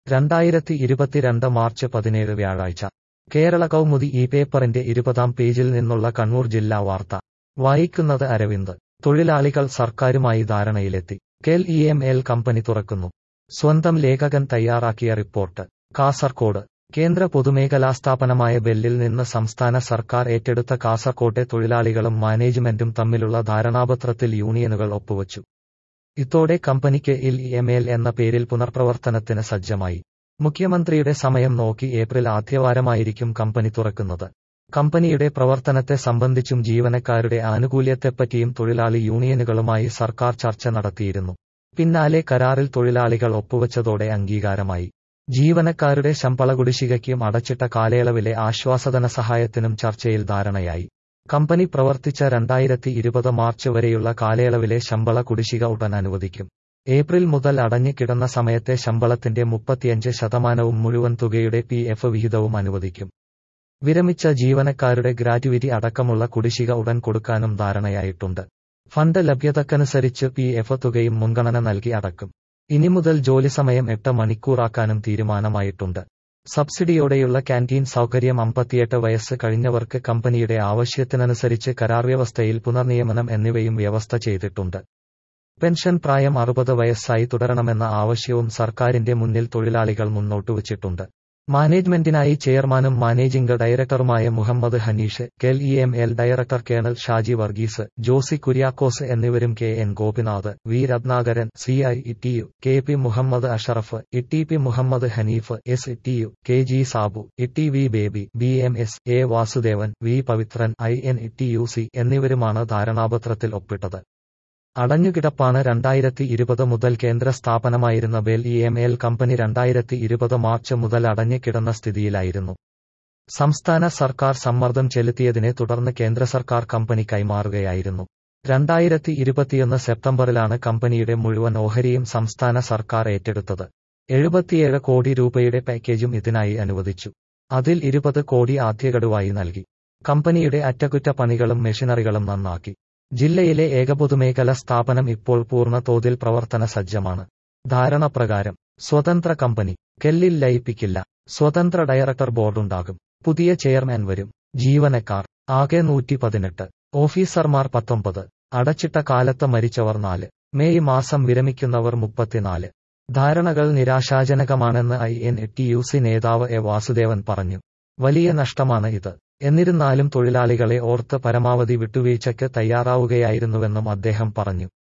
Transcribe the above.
രണ്ടായിരത്തി ഇരുപത്തിരണ്ട് മാർച്ച് പതിനേഴ് വ്യാഴാഴ്ച കേരള കൗമുദി ഈ പേപ്പറിന്റെ ഇരുപതാം പേജിൽ നിന്നുള്ള കണ്ണൂർ ജില്ലാ വാർത്ത വായിക്കുന്നത് അരവിന്ദ് തൊഴിലാളികൾ സർക്കാരുമായി ധാരണയിലെത്തി KEL E M L company തുറക്കുന്നു സ്വന്തം ലേഖകൻ തയ്യാറാക്കിയ റിപ്പോർട്ട് കാസർകോട് കേന്ദ്ര പൊതുമേഖലാ സ്ഥാപനമായ ബെല്ലിൽ നിന്ന് സംസ്ഥാന സർക്കാർ ഏറ്റെടുത്ത കാസർകോട്ടെ തൊഴിലാളികളും മാനേജ്മെന്റും തമ്മിലുള്ള ധാരണാപത്രത്തിൽ യൂണിയനുകൾ ഒപ്പുവച്ചു ഇതോടെ കമ്പനിക്ക് ഇൽ എം എൽ എന്ന പേരിൽ പുനർപ്രവർത്തനത്തിന് സജ്ജമായി മുഖ്യമന്ത്രിയുടെ സമയം നോക്കി ഏപ്രിൽ ആദ്യവാരമായിരിക്കും കമ്പനി തുറക്കുന്നത് കമ്പനിയുടെ പ്രവർത്തനത്തെ സംബന്ധിച്ചും ജീവനക്കാരുടെ ആനുകൂല്യത്തെപ്പറ്റിയും തൊഴിലാളി യൂണിയനുകളുമായി സർക്കാർ ചർച്ച നടത്തിയിരുന്നു പിന്നാലെ കരാറിൽ തൊഴിലാളികൾ ഒപ്പുവച്ചതോടെ അംഗീകാരമായി ജീവനക്കാരുടെ ശമ്പള കുടിശ്ശികയ്ക്കും അടച്ചിട്ട കാലയളവിലെ ആശ്വാസധന സഹായത്തിനും ചർച്ചയിൽ ധാരണയായി കമ്പനി പ്രവർത്തിച്ച രണ്ടായിരത്തി ഇരുപത് മാർച്ച് വരെയുള്ള കാലയളവിലെ ശമ്പള കുടിശ്ശിക ഉടൻ അനുവദിക്കും ഏപ്രിൽ മുതൽ അടഞ്ഞു കിടന്ന സമയത്തെ ശമ്പളത്തിന്റെ മുപ്പത്തിയഞ്ച് ശതമാനവും മുഴുവൻ തുകയുടെ പി എഫ് വിഹിതവും അനുവദിക്കും വിരമിച്ച ജീവനക്കാരുടെ ഗ്രാറ്റുവിറ്റി അടക്കമുള്ള കുടിശ്ശിക ഉടൻ കൊടുക്കാനും ധാരണയായിട്ടുണ്ട് ഫണ്ട് ലഭ്യതക്കനുസരിച്ച് പി എഫ് തുകയും മുൻഗണന നൽകി അടക്കും ഇനി മുതൽ ജോലി സമയം എട്ട് മണിക്കൂറാക്കാനും തീരുമാനമായിട്ടുണ്ട് സബ്സിഡിയോടെയുള്ള ക്യാന്റീൻ സൗകര്യം അമ്പത്തിയെട്ട് വയസ്സ് കഴിഞ്ഞവർക്ക് കമ്പനിയുടെ ആവശ്യത്തിനനുസരിച്ച് കരാർ വ്യവസ്ഥയിൽ പുനർനിയമനം എന്നിവയും വ്യവസ്ഥ ചെയ്തിട്ടുണ്ട് പെൻഷൻ പ്രായം അറുപത് വയസ്സായി തുടരണമെന്ന ആവശ്യവും സർക്കാരിന്റെ മുന്നിൽ തൊഴിലാളികൾ മുന്നോട്ടുവച്ചിട്ടുണ്ട് മാനേജ്മെന്റിനായി ചെയർമാനും മാനേജിംഗ് ഡയറക്ടറുമായ Muhammad Hanish KEL E M L director colonel Shaji Varghese Josy Kuriakose എന്നിവരും K N Gopinath V Ratnakaran C I T U K P Muhammad Ashraf E P Muhammad Haneef S T U K G Sabu E V Baby B M S A Vasudevan V Pavithran I N T U C എന്നിവരുമാണ് ധാരണാപത്രത്തിൽ ഒപ്പിട്ടത് അടഞ്ഞുകിടപ്പാണ് രണ്ടായിരത്തി ഇരുപത് മുതൽ കേന്ദ്ര സ്ഥാപനമായിരുന്ന BEL E M L company രണ്ടായിരത്തി ഇരുപത് മാർച്ച് മുതൽ അടഞ്ഞു കിടന്ന സ്ഥിതിയിലായിരുന്നു സംസ്ഥാന സർക്കാർ സമ്മർദ്ദം ചെലുത്തിയതിനെ തുടർന്ന് കേന്ദ്ര സർക്കാർ കമ്പനി കൈമാറുകയായിരുന്നു രണ്ടായിരത്തി ഇരുപത്തിയൊന്ന് സെപ്റ്റംബറിലാണ് കമ്പനിയുടെ മുഴുവൻ ഓഹരിയും സംസ്ഥാന സർക്കാർ ഏറ്റെടുത്തത് എഴുപത്തിയേഴ് കോടി രൂപയുടെ പാക്കേജും ഇതിനായി അനുവദിച്ചു അതിൽ ഇരുപത് കോടി ആദ്യഗഡുവായി നൽകി കമ്പനിയുടെ അറ്റകുറ്റപ്പണികളും മെഷീനറികളും നന്നാക്കി ജില്ലയിലെ ഏക പൊതുമേഖല സ്ഥാപനം ഇപ്പോൾ പൂർണ്ണ തോതിൽ പ്രവർത്തന സജ്ജമാണ് ധാരണ പ്രകാരം സ്വതന്ത്ര കമ്പനി കെല്ലിൽ ലയിപ്പിക്കില്ല സ്വതന്ത്ര ഡയറക്ടർ ബോർഡുണ്ടാകും പുതിയ ചെയർമാൻ വരും ജീവനക്കാർ ആകെ നൂറ്റി പതിനെട്ട് ഓഫീസർമാർ പത്തൊമ്പത് അടച്ചിട്ട കാലത്ത് മരിച്ചവർ നാല് മെയ് മാസം വിരമിക്കുന്നവർ മുപ്പത്തിനാല് ധാരണകൾ നിരാശാജനകമാണെന്ന് I N T U C നേതാവ് എ വാസുദേവൻ പറഞ്ഞു വലിയ നഷ്ടമാണ് ഇത് എന്നിരുന്നാലും തൊഴിലാളികളെ ഓർത്ത് പരമാവധി വിട്ടുവീഴ്ചയ്ക്ക് തയ്യാറാവുകയായിരുന്നുവെന്നും അദ്ദേഹം പറഞ്ഞു